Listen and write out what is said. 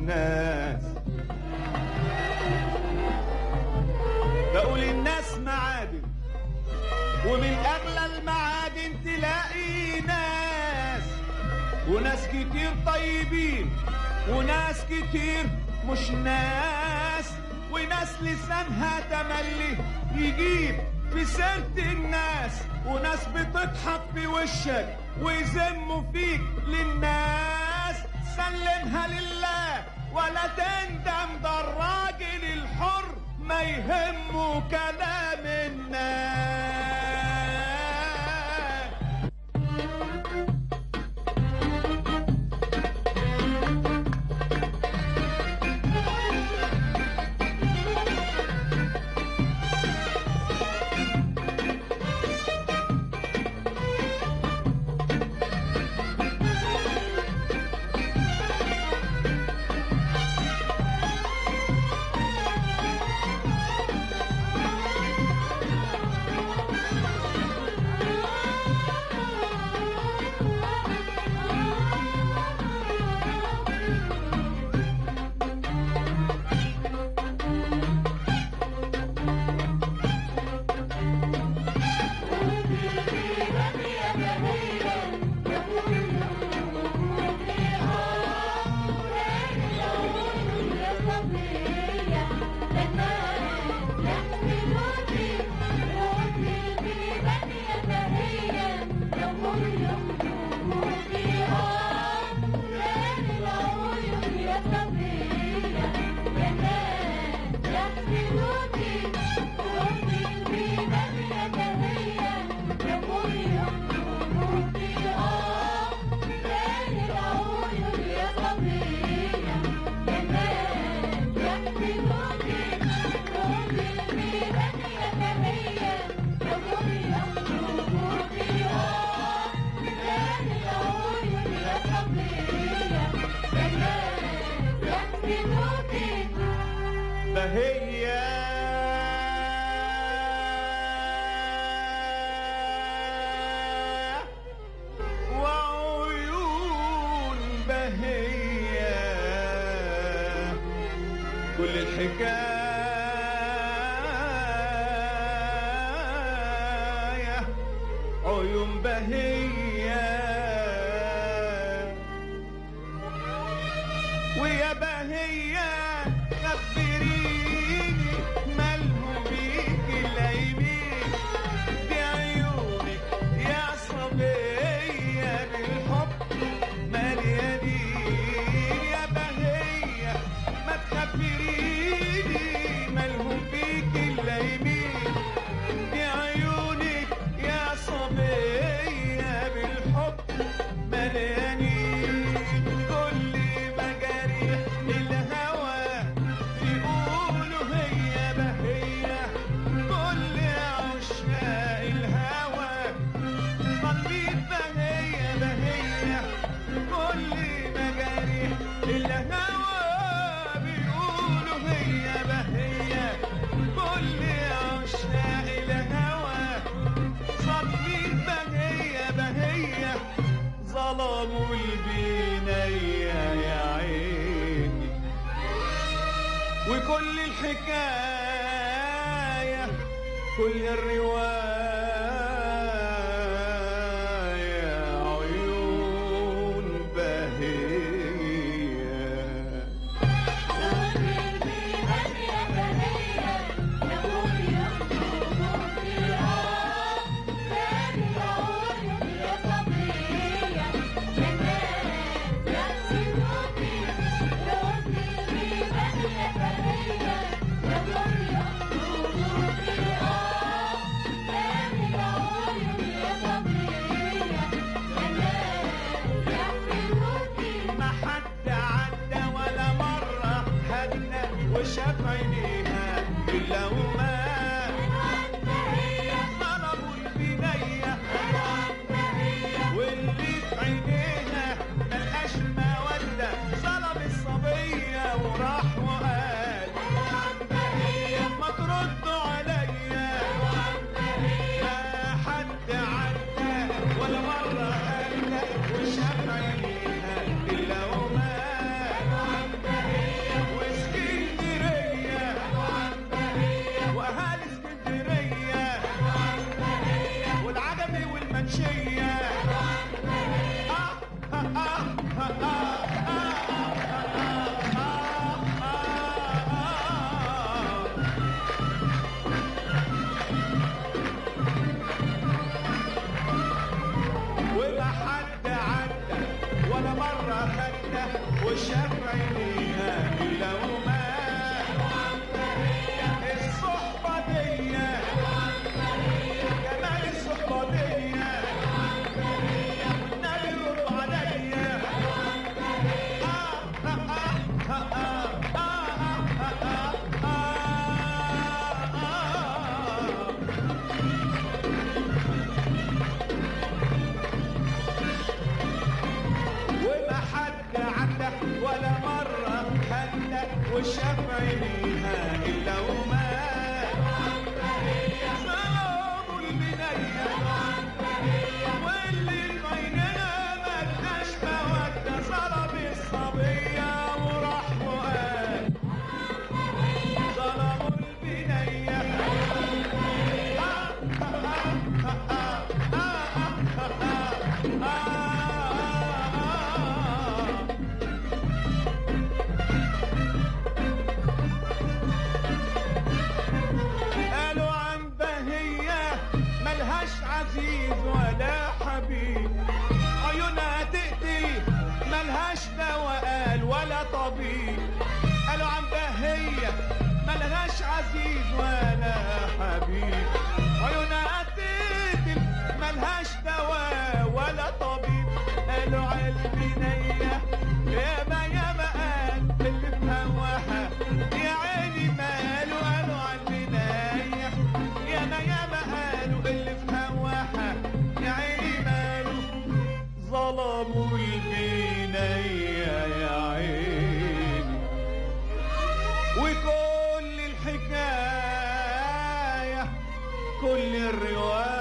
الناس بقول الناس معادن ومن اغلى المعادن تلاقي ناس وناس كتير طيبين وناس كتير مش ناس وناس لسانها تملي يجيب في سيرة الناس وناس بتضحك في وشك ويذموا فيك للناس سلمها لله ولا تندم ده الراجل الحر ما يهمه كلام الناس بهية وعيون بهية كل الحكاية عيون بهية ويا بهية خبريني مالهم بيك اللايمين دي عيونك يا صبية بالحب مليانين يا بهية ما تخبريني مالهم بيك اللايمين دي عيونك يا صبية بالحب مليانين كل مجاريح الهوى يقولوا هي بهية كل عشاق الهوى طالبين بهية بهية كل مجاريح الهوى بيقولوا هي بهية كل عشاق الهوى صابين بهية بهية ظلموا البنية يا عيني وكل الحكاية كل الرواية عيون بهية ما حد عدى ولا مرة هدنا وشاف عينيها إلا وما ضربوا البنية واللي في عينيها ملقاش مودة ظلم الصبية وراح وقال ما تردوا عليا ما حد عدى ولا مرة هدنا وشاف عينيها إلا وما وشاف عينيها إلا ومات ظلموا البنية واللي في عيننا ملهاش مودة ظلم الصبية وراح وقال ظلموا البنية قالوا عن بهية ملهاش عزيز ولا حبيب عيونها تقتل ملهاش دواء قال ولا طبيب قالوا عن بهية ملهاش عزيز ولا حبيب عيونها تقتل ملهاش دواء ولا طبيب قالوا على البنية يا ما يا ما قال اللي في هواها يا عيني ماله قالوا على البنية يا ما يا ما قالوا اللي في هواها يا عيني ماله ظلموا البنية يا عيني وكل الحكاية كل الرواية